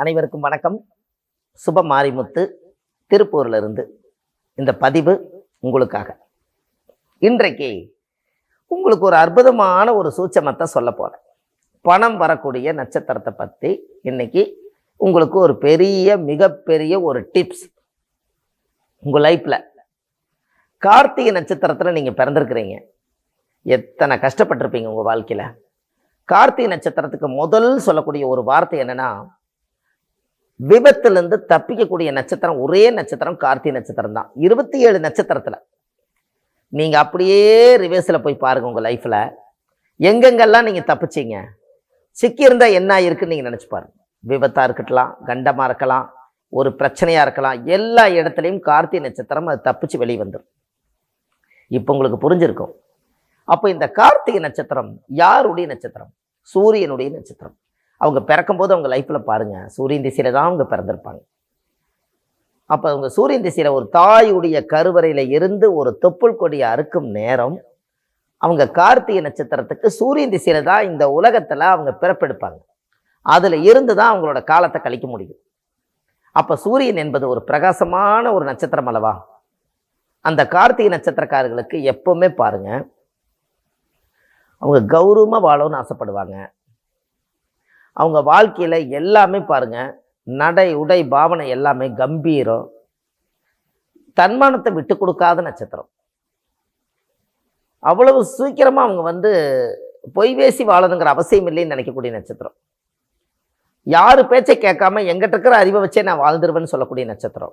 அனைவருக்கும் வணக்கம் சுப மாரிமுத்து திருப்பூர்ல இருந்து இந்த பதிவு உங்களுக்காக இன்றைக்கு உங்களுக்கு ஒரு அற்புதமான ஒரு சூட்சமத்தை சொல்ல போறேன் பணம் வரக்கூடிய நட்சத்திரத்தை பற்றி இன்னைக்கு உங்களுக்கு ஒரு பெரிய மிகப்பெரிய ஒரு டிப்ஸ் உங்கள் லைஃப்பில் கார்த்திகை நட்சத்திரத்தில் நீங்கள் பிறந்திருக்கிறீங்க எத்தனை கஷ்டப்பட்டிருப்பீங்க உங்கள் வாழ்க்கையில் கார்த்திகை நட்சத்திரத்துக்கு முதல் சொல்லக்கூடிய ஒரு வார்த்தை என்னன்னா விபத்திலிருந்து தப்பிக்கக்கூடிய நட்சத்திரம் ஒரே நட்சத்திரம் கார்த்திகை நட்சத்திரம் தான் இருபத்தி ஏழு நட்சத்திரத்தில் நீங்கள் அப்படியே ரிவர்ஸில் போய் பாருங்கள் உங்கள் லைஃப்பில் எங்கெங்கெல்லாம் நீங்கள் தப்பிச்சீங்க சிக்கியிருந்தா என்ன இருக்குன்னு நீங்கள் நினச்சி பாருங்க விபத்தாக இருக்கட்லாம் கண்டமாக இருக்கலாம் ஒரு பிரச்சனையாக இருக்கலாம் எல்லா இடத்துலையும் கார்த்திகை நட்சத்திரம் அது தப்பிச்சு வெளியே வந்துடும் இப்போ உங்களுக்கு புரிஞ்சிருக்கும் அப்போ இந்த கார்த்திகை நட்சத்திரம் யாருடைய நட்சத்திரம் சூரியனுடைய நட்சத்திரம் அவங்க பிறக்கும்போது அவங்க லைஃப்பில் பாருங்க சூரியன் திசையில தான் அவங்க பிறந்திருப்பாங்க அப்போ அவங்க சூரியன் திசையில ஒரு தாயுடைய கருவறையில இருந்து ஒரு தொப்புள் கொடியை அறுக்கும் நேரம் அவங்க கார்த்திகை நட்சத்திரத்துக்கு சூரியன் திசையில தான் இந்த உலகத்துல அவங்க பிறப்பெடுப்பாங்க அதுல இருந்து தான் அவங்களோட காலத்தை கழிக்க முடியும் அப்ப சூரியன் என்பது ஒரு பிரகாசமான ஒரு நட்சத்திரம் அல்லவா அந்த கார்த்திகை நட்சத்திரக்காரர்களுக்கு எப்பவுமே பாருங்க அவங்க கௌரவமாக வாழணும்னு ஆசைப்படுவாங்க அவங்க வாழ்க்கையில் எல்லாமே பாருங்க நடை உடை பாவனை எல்லாமே கம்பீரம் தன்மானத்தை விட்டு கொடுக்காத நட்சத்திரம் அவ்வளவு சீக்கிரமாக அவங்க வந்து பொய் பேசி வாழணுங்கிற அவசியம் இல்லைன்னு நினைக்கக்கூடிய நட்சத்திரம் யாரு பேச்சை கேட்காம எங்கிட்ட இருக்கிற அறிவை வச்சே நான் வாழ்ந்துருவேன்னு சொல்லக்கூடிய நட்சத்திரம்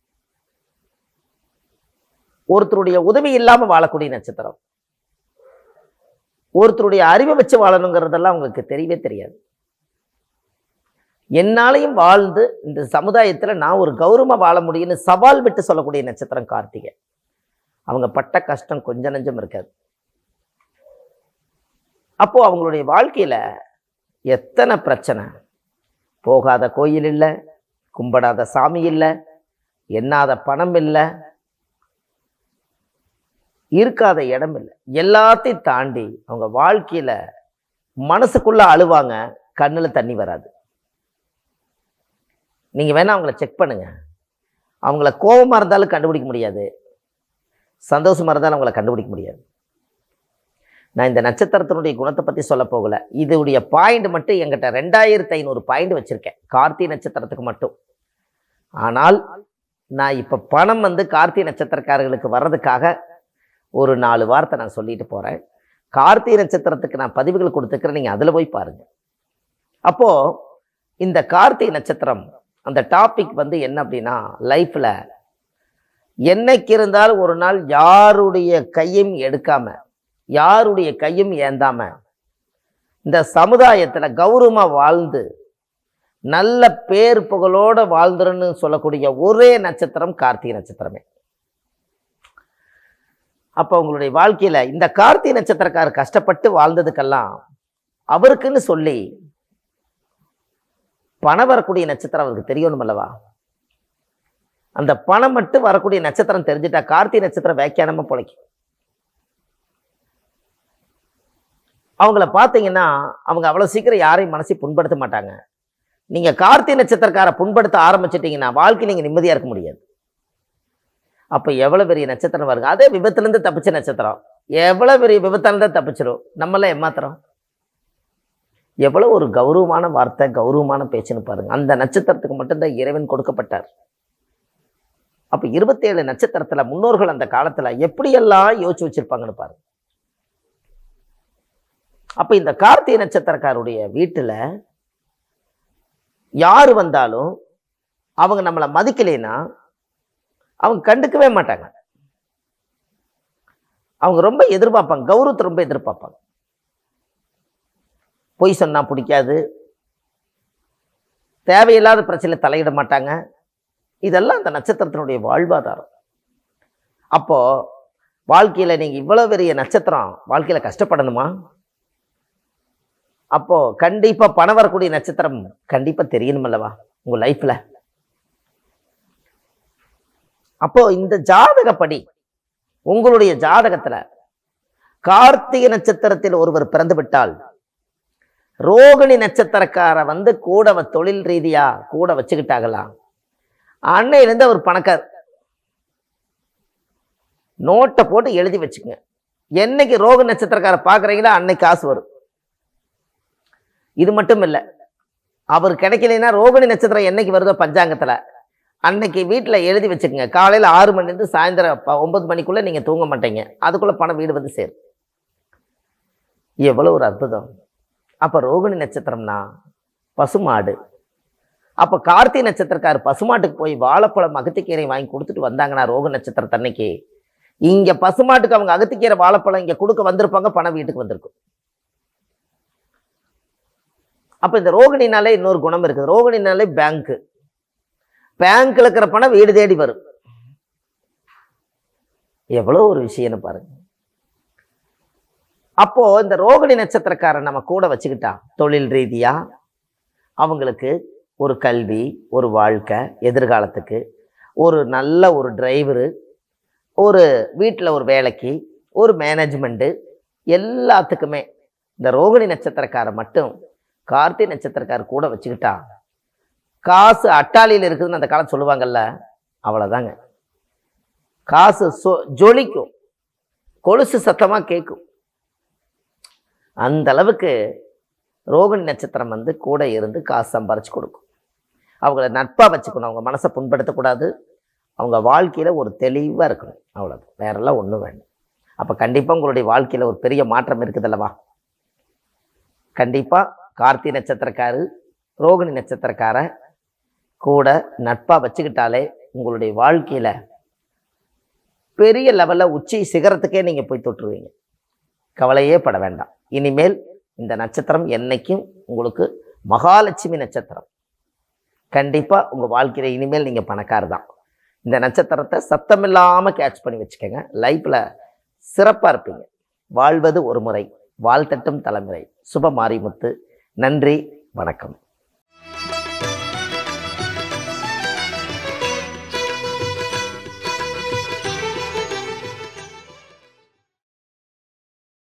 ஒருத்தருடைய உதவி இல்லாமல் வாழக்கூடிய நட்சத்திரம் ஒருத்தருடைய அறிவை வச்சு வாழணுங்கிறதெல்லாம் அவங்களுக்கு தெரியவே தெரியாது என்னாலையும் வாழ்ந்து இந்த சமுதாயத்தில் நான் ஒரு கௌரவமாக வாழ முடியும்னு சவால் விட்டு சொல்லக்கூடிய நட்சத்திரம் கார்த்திகை அவங்க பட்ட கஷ்டம் கொஞ்ச நஞ்சம் இருக்காது அப்போ அவங்களுடைய வாழ்க்கையில எத்தனை பிரச்சனை போகாத கோயில் இல்லை கும்பிடாத சாமி இல்லை எண்ணாத பணம் இல்லை இருக்காத இடம் இல்லை எல்லாத்தையும் தாண்டி அவங்க வாழ்க்கையில மனசுக்குள்ள அழுவாங்க கண்ணுல தண்ணி வராது நீங்க வேணா அவங்கள செக் பண்ணுங்க அவங்கள கோபமா இருந்தாலும் கண்டுபிடிக்க முடியாது சந்தோஷமா இருந்தாலும் அவங்கள கண்டுபிடிக்க முடியாது நான் இந்த நட்சத்திரத்தினுடைய குணத்தை பத்தி சொல்ல போகல இதோடைய பாயிண்ட் மட்டும் எங்கிட்ட ரெண்டாயிரத்தி ஐநூறு பாயிண்ட் வச்சிருக்கேன் கார்த்திகை நட்சத்திரத்துக்கு மட்டும் ஆனால் நான் இப்ப பணம் வந்து கார்த்திகை நட்சத்திரக்காரர்களுக்கு வர்றதுக்காக ஒரு நாலு வார்த்தை நான் சொல்லிட்டு போகிறேன் கார்த்திகை நட்சத்திரத்துக்கு நான் பதிவுகள் கொடுத்துக்கிறேன் நீங்கள் அதில் போய் பாருங்க அப்போ இந்த கார்த்திகை நட்சத்திரம் அந்த டாபிக் வந்து என்ன அப்படின்னா லைஃப்பில் என்னைக்கு இருந்தாலும் ஒரு நாள் யாருடைய கையும் எடுக்காம யாருடைய கையும் ஏந்தாம இந்த சமுதாயத்தில் கௌரவமாக வாழ்ந்து நல்ல பேர் புகழோட வாழ்ந்துருன்னு சொல்லக்கூடிய ஒரே நட்சத்திரம் கார்த்திகை நட்சத்திரமே அப்போ உங்களுடைய வாழ்க்கையில இந்த கார்த்திகை நட்சத்திரக்காரர் கஷ்டப்பட்டு வாழ்ந்ததுக்கெல்லாம் அவருக்குன்னு சொல்லி பணம் வரக்கூடிய நட்சத்திரம் அவருக்கு தெரியணும் அல்லவா அந்த பணம் மட்டும் வரக்கூடிய நட்சத்திரம் தெரிஞ்சுட்டா கார்த்திகை நட்சத்திரம் வியாக்கியானமா பிழைக்கும் அவங்கள பார்த்தீங்கன்னா அவங்க அவ்வளோ சீக்கிரம் யாரையும் மனசை புண்படுத்த மாட்டாங்க நீங்க கார்த்திகை நட்சத்திரக்காரை புண்படுத்த ஆரம்பிச்சிட்டீங்கன்னா வாழ்க்கை நீங்க நிம்மதியா இருக்க முடியாது அப்போ எவ்வளோ பெரிய நட்சத்திரம் வருங்க அதே விபத்துலேருந்து தப்பிச்ச நட்சத்திரம் எவ்வளோ பெரிய விபத்துலேருந்து தப்பிச்சிரும் நம்மளாம் ஏமாத்துறோம் எவ்வளோ ஒரு கௌரவமான வார்த்தை கௌரவமான பேச்சுன்னு பாருங்க அந்த நட்சத்திரத்துக்கு மட்டும்தான் இறைவன் கொடுக்கப்பட்டார் அப்போ இருபத்தேழு நட்சத்திரத்தில் முன்னோர்கள் அந்த காலத்தில் எப்படியெல்லாம் யோசிச்சு வச்சிருப்பாங்கன்னு பாருங்க அப்போ இந்த கார்த்திகை நட்சத்திரக்காருடைய வீட்டில் யார் வந்தாலும் அவங்க நம்மளை மதிக்கலைன்னா அவங்க கண்டுக்கவே மாட்டாங்க அவங்க ரொம்ப எதிர்பார்ப்பாங்க கௌரவத்தை ரொம்ப எதிர்பார்ப்பாங்க பொய் சொன்னா பிடிக்காது தேவையில்லாத பிரச்சனை தலையிட மாட்டாங்க இதெல்லாம் அந்த நட்சத்திரத்தினுடைய வாழ்வாதாரம் அப்போ வாழ்க்கையில நீங்க இவ்வளவு பெரிய நட்சத்திரம் வாழ்க்கையில கஷ்டப்படணுமா அப்போ கண்டிப்பா பணம் வரக்கூடிய நட்சத்திரம் கண்டிப்பா தெரியணும் அல்லவா உங்க லைஃப்ல அப்போ இந்த ஜாதகப்படி உங்களுடைய ஜாதகத்துல கார்த்திகை நட்சத்திரத்தில் ஒருவர் பிறந்து விட்டால் ரோகிணி நட்சத்திரக்கார வந்து கூட வ- தொழில் ரீதியா கூட வச்சுக்கிட்டாங்களாம் அன்னையிலேருந்து அவர் பணக்கார் நோட்டை போட்டு எழுதி வச்சுக்கங்க என்னைக்கு ரோக நட்சத்திரக்கார பார்க்குறீங்களோ அன்னைக்கு காசு வரும் இது மட்டும் இல்லை அவர் கிடைக்கலைன்னா ரோகிணி நட்சத்திரம் என்னைக்கு வருதோ பஞ்சாங்கத்தில் அன்னைக்கு வீட்டில் எழுதி வச்சுக்கோங்க காலையில் ஆறு மணிலேருந்து சாயந்தரம் ப- ஒன்பது மணிக்குள்ளே நீங்கள் தூங்க மாட்டீங்க அதுக்குள்ளே பணம் வீடு வந்து சேரும் எவ்வளோ ஒரு அற்புதம் அப்போ ரோகிணி நட்சத்திரம்னா பசுமாடு அப்போ கார்த்திகை நட்சத்திரக்கார் பசுமாட்டுக்கு போய் வாழைப்பழம் அகத்திக்கீரை வாங்கி கொடுத்துட்டு வந்தாங்கன்னா ரோக நட்சத்திரத்தன்னைக்கு இங்கே பசுமாட்டுக்கு அவங்க அகத்திக்கீரை வாழைப்பழம் இங்கே கொடுக்க வந்திருப்பாங்க பணம் வீட்டுக்கு வந்திருக்கும் அப்போ இந்த ரோகிணினாலே இன்னொரு குணம் இருக்குது ரோகிணினாலே பேங்க்கு பேங்க்ல இருக்கிற பணம் வீடு தேடி வரும் எவ்வளோ ஒரு விஷயம்னு பாருங்க அப்போ இந்த ரோகிணி நட்சத்திரக்காரன் நம்ம கூட வச்சுக்கிட்டா தொழில் ரீதியா அவங்களுக்கு ஒரு கல்வி ஒரு வாழ்க்கை எதிர்காலத்துக்கு ஒரு நல்ல ஒரு டிரைவரு ஒரு வீட்டில் ஒரு வேலைக்கு ஒரு மேனேஜ்மெண்ட்டு எல்லாத்துக்குமே இந்த ரோகிணி நட்சத்திரக்காரன் மட்டும் கார்த்திகை நட்சத்திரக்காரர் கூட வச்சுக்கிட்டா காசு அட்டாளியில் இருக்குதுன்னு அந்த காலம் சொல்லுவாங்கல்ல அவ்வளோதாங்க காசு சொ ஜொலிக்கும் கொலுசு சத்தமாக கேட்கும் அந்த அளவுக்கு ரோகிணி நட்சத்திரம் வந்து கூட இருந்து காசு சம்பாரிச்சு கொடுக்கும் அவங்கள நட்பாக வச்சுக்கணும் அவங்க மனசை புண்படுத்தக்கூடாது அவங்க வாழ்க்கையில் ஒரு தெளிவாக இருக்கணும் அவ்வளோது வேறெல்லாம் ஒன்றும் வேண்டாம் அப்போ கண்டிப்பாக உங்களுடைய வாழ்க்கையில் ஒரு பெரிய மாற்றம் இருக்குதல்லவா கண்டிப்பாக கார்த்திகை நட்சத்திரக்காரு ரோகிணி நட்சத்திரக்கார கூட நட்பாக வச்சுக்கிட்டாலே உங்களுடைய வாழ்க்கையில் பெரிய லெவலில் உச்சி சிகரத்துக்கே நீங்கள் போய் தொட்டுருவீங்க கவலையே பட வேண்டாம் இனிமேல் இந்த நட்சத்திரம் என்னைக்கும் உங்களுக்கு மகாலட்சுமி நட்சத்திரம் கண்டிப்பாக உங்கள் வாழ்க்கையில் இனிமேல் நீங்கள் பணக்காரர் தான் இந்த நட்சத்திரத்தை சத்தமில்லாமல் கேட்ச் பண்ணி வச்சுக்கோங்க லைஃப்பில் சிறப்பாக இருப்பீங்க வாழ்வது ஒரு முறை வாழ்த்தட்டும் தலைமுறை சுப மாரிமுத்து நன்றி வணக்கம்